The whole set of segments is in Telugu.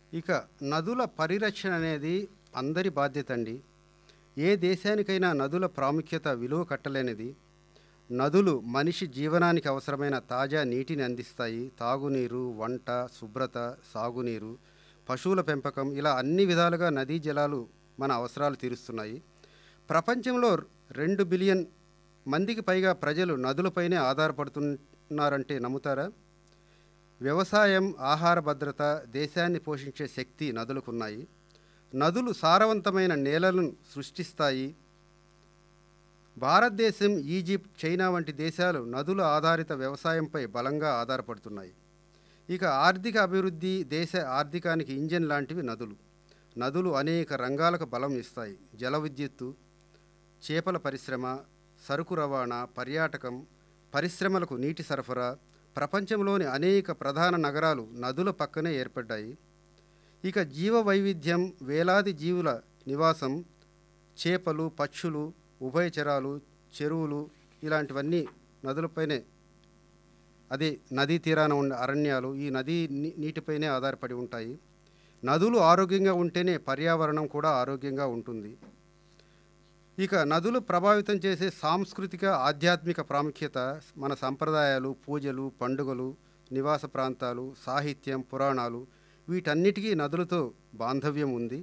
ఇక నదుల పరిరక్షణ అనేది అందరి బాధ్యత అండి ఏ దేశానికైనా నదుల ప్రాముఖ్యత విలువ కట్టలేనిది నదులు మనిషి జీవనానికి అవసరమైన తాజా నీటిని అందిస్తాయి తాగునీరు వంట శుభ్రత సాగునీరు పశువుల పెంపకం ఇలా అన్ని విధాలుగా నదీ జలాలు మన అవసరాలు తీరుస్తున్నాయి ప్రపంచంలో రెండు బిలియన్ మందికి పైగా ప్రజలు నదులపైనే ఆధారపడుతున్నారంటే నమ్ముతారా వ్యవసాయం ఆహార భద్రత దేశాన్ని పోషించే శక్తి నదులకున్నాయి నదులు సారవంతమైన నేలలను సృష్టిస్తాయి భారతదేశం ఈజిప్ట్ చైనా వంటి దేశాలు నదుల ఆధారిత వ్యవసాయంపై బలంగా ఆధారపడుతున్నాయి ఇక ఆర్థిక అభివృద్ధి దేశ ఆర్థికానికి ఇంజన్ లాంటివి నదులు నదులు అనేక రంగాలకు బలం ఇస్తాయి జల విద్యుత్తు చేపల పరిశ్రమ సరుకు రవాణా పర్యాటకం పరిశ్రమలకు నీటి సరఫరా ప్రపంచంలోని అనేక ప్రధాన నగరాలు నదుల పక్కనే ఏర్పడ్డాయి ఇక జీవ వైవిధ్యం వేలాది జీవుల నివాసం చేపలు పక్షులు ఉభయచరాలు చెరువులు ఇలాంటివన్నీ నదులపైనే అదే నదీ తీరాన ఉన్న అరణ్యాలు ఈ నదీ నీ- నీటిపైనే ఆధారపడి ఉంటాయి నదులు ఆరోగ్యంగా ఉంటేనే పర్యావరణం కూడా ఆరోగ్యంగా ఉంటుంది ఇక నదులు ప్రభావితం చేసే సాంస్కృతిక ఆధ్యాత్మిక ప్రాముఖ్యత మన సంప్రదాయాలు పూజలు పండుగలు నివాస ప్రాంతాలు సాహిత్యం పురాణాలు వీటన్నిటికీ నదులతో బాంధవ్యం ఉంది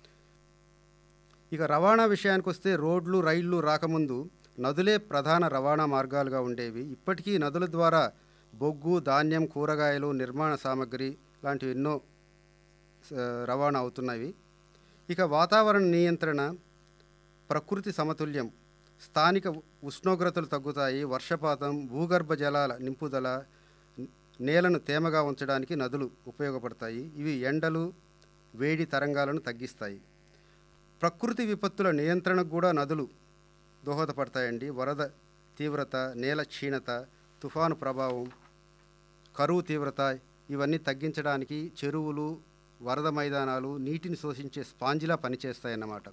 ఇక రవాణా విషయానికి వస్తే రోడ్లు రైళ్లు రాకముందు నదులే ప్రధాన రవాణా మార్గాలుగా ఉండేవి ఇప్పటికీ నదుల ద్వారా బొగ్గు ధాన్యం కూరగాయలు నిర్మాణ సామగ్రి లాంటివి ఎన్నో స- రవాణా అవుతున్నవి ఇక వాతావరణ నియంత్రణ ప్రకృతి సమతుల్యం స్థానిక ఉ- ఉష్ణోగ్రతలు తగ్గుతాయి వర్షపాతం భూగర్భ జలాల నింపుదల న- నేలను తేమగా ఉంచడానికి నదులు ఉపయోగపడతాయి ఇవి ఎండలు వేడి తరంగాలను తగ్గిస్తాయి ప్రకృతి విపత్తుల నియంత్రణకు కూడా నదులు దోహదపడతాయండి వరద తీవ్రత నేల క్షీణత తుఫాను ప్రభావం కరువు తీవ్రత ఇవన్నీ తగ్గించడానికి చెరువులు వరద మైదానాలు నీటిని శోషించే స్పాంజిలా పనిచేస్తాయన్నమాట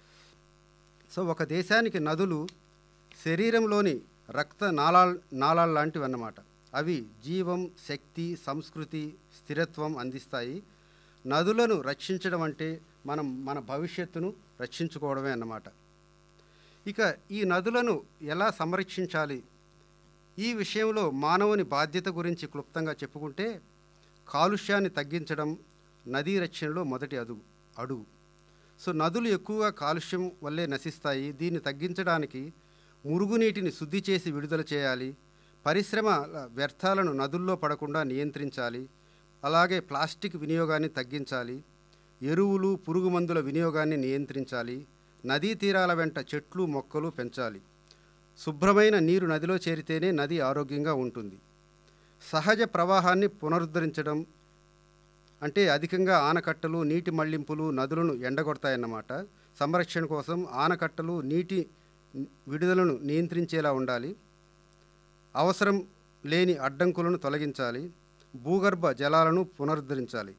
సో ఒక దేశానికి నదులు శరీరంలోని రక్త నాళాల్ నాళాలు లాంటివి అన్నమాట అవి జీవం శక్తి సంస్కృతి స్థిరత్వం అందిస్తాయి నదులను రక్షించడం అంటే మనం మన భవిష్యత్తును రక్షించుకోవడమే అన్నమాట ఇక ఈ నదులను ఎలా సంరక్షించాలి ఈ విషయంలో మానవుని బాధ్యత గురించి క్లుప్తంగా చెప్పుకుంటే కాలుష్యాన్ని తగ్గించడం నదీ రక్షణలో మొదటి అడుగు అడుగు సో నదులు ఎక్కువగా కాలుష్యం వల్లే నశిస్తాయి దీన్ని తగ్గించడానికి మురుగునీటిని శుద్ధి చేసి విడుదల చేయాలి పరిశ్రమ వ్యర్థాలను నదుల్లో పడకుండా నియంత్రించాలి అలాగే ప్లాస్టిక్ వినియోగాన్ని తగ్గించాలి ఎరువులు పురుగు మందుల వినియోగాన్ని నియంత్రించాలి నదీ తీరాల వెంట చెట్లు మొక్కలు పెంచాలి శుభ్రమైన నీరు నదిలో చేరితేనే నది ఆరోగ్యంగా ఉంటుంది సహజ ప్రవాహాన్ని పునరుద్ధరించడం అంటే అధికంగా ఆనకట్టలు నీటి మళ్లింపులు నదులను ఎండగొడతాయన్నమాట సంరక్షణ కోసం ఆనకట్టలు నీటి విడుదలను నియంత్రించేలా ఉండాలి అవసరం లేని అడ్డంకులను తొలగించాలి భూగర్భ జలాలను పునరుద్ధరించాలి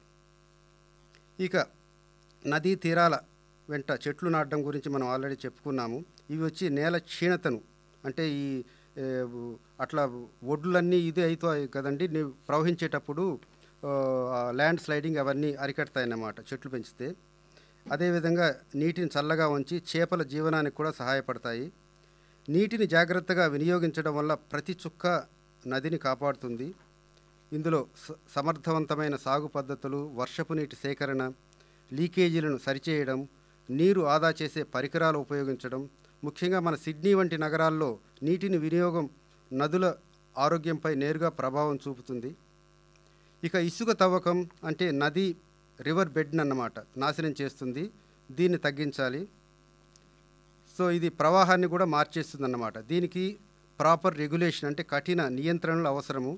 ఇక నదీ తీరాల వెంట చెట్లు నాటడం గురించి మనం ఆల్రెడీ చెప్పుకున్నాము ఇవి వచ్చి నేల క్షీణతను అంటే ఈ ఏ, అట్లా ఒడ్లన్నీ ఇది అవుతాయి కదండి నీ ప్రవహించేటప్పుడు ఆ, ల్యాండ్ స్లైడింగ్ అవన్నీ అరికడతాయన్నమాట చెట్లు పెంచితే అదేవిధంగా నీటిని చల్లగా ఉంచి చేపల జీవనానికి కూడా సహాయపడతాయి నీటిని జాగ్రత్తగా వినియోగించడం వల్ల ప్రతి చుక్క నదిని కాపాడుతుంది ఇందులో స- సమర్థవంతమైన సాగు పద్ధతులు వర్షపు నీటి సేకరణ లీకేజీలను సరిచేయడం నీరు ఆదా చేసే పరికరాలు ఉపయోగించడం ముఖ్యంగా మన సిడ్నీ వంటి నగరాల్లో నీటిని వినియోగం నదుల ఆరోగ్యంపై నేరుగా ప్రభావం చూపుతుంది ఇక ఇసుక తవ్వకం అంటే నది రివర్ బెడ్ అన్నమాట నాశనం చేస్తుంది దీన్ని తగ్గించాలి సో ఇది ప్రవాహాన్ని కూడా మార్చేస్తుంది అన్నమాట దీనికి ప్రాపర్ రెగ్యులేషన్ అంటే కఠిన నియంత్రణలు అవసరము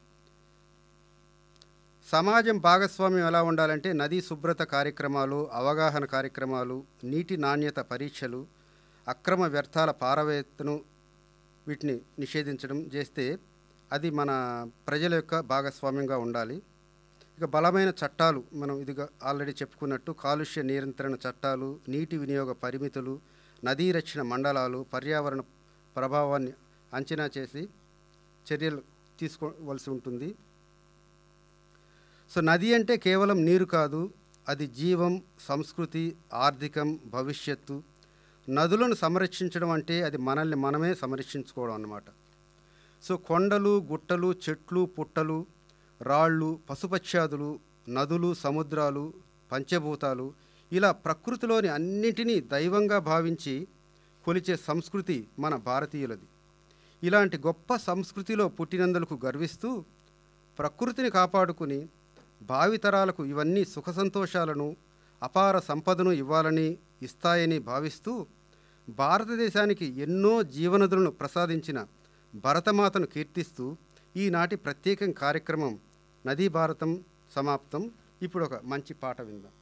సమాజం భాగస్వామ్యం ఎలా ఉండాలంటే నదీ శుభ్రత కార్యక్రమాలు అవగాహన కార్యక్రమాలు నీటి నాణ్యత పరీక్షలు అక్రమ వ్యర్థాల పారవేత్తను వీటిని నిషేధించడం చేస్తే అది మన ప్రజల యొక్క భాగస్వామ్యంగా ఉండాలి ఇక బలమైన చట్టాలు మనం ఇదిగా ఆల్రెడీ చెప్పుకున్నట్టు కాలుష్య నియంత్రణ చట్టాలు నీటి వినియోగ పరిమితులు నదీ రక్షణ మండలాలు పర్యావరణ ప్రభావాన్ని అంచనా చేసి చర్యలు తీసుకోవలసి ఉంటుంది సో నది అంటే కేవలం నీరు కాదు అది జీవం సంస్కృతి ఆర్థికం భవిష్యత్తు నదులను సంరక్షించడం అంటే అది మనల్ని మనమే సంరక్షించుకోవడం అన్నమాట సో కొండలు గుట్టలు చెట్లు పుట్టలు రాళ్ళు పశుపక్ష్యాదులు నదులు సముద్రాలు పంచభూతాలు ఇలా ప్రకృతిలోని అన్నిటినీ దైవంగా భావించి కొలిచే సంస్కృతి మన భారతీయులది ఇలాంటి గొప్ప సంస్కృతిలో పుట్టినందులకు గర్విస్తూ ప్రకృతిని కాపాడుకుని భావితరాలకు ఇవన్నీ సుఖ సంతోషాలను అపార సంపదను ఇవ్వాలని ఇస్తాయని భావిస్తూ భారతదేశానికి ఎన్నో జీవనదులను ప్రసాదించిన భరతమాతను కీర్తిస్తూ ఈనాటి ప్రత్యేకం కార్యక్రమం నదీ భారతం సమాప్తం ఇప్పుడు ఒక మంచి పాట విందాం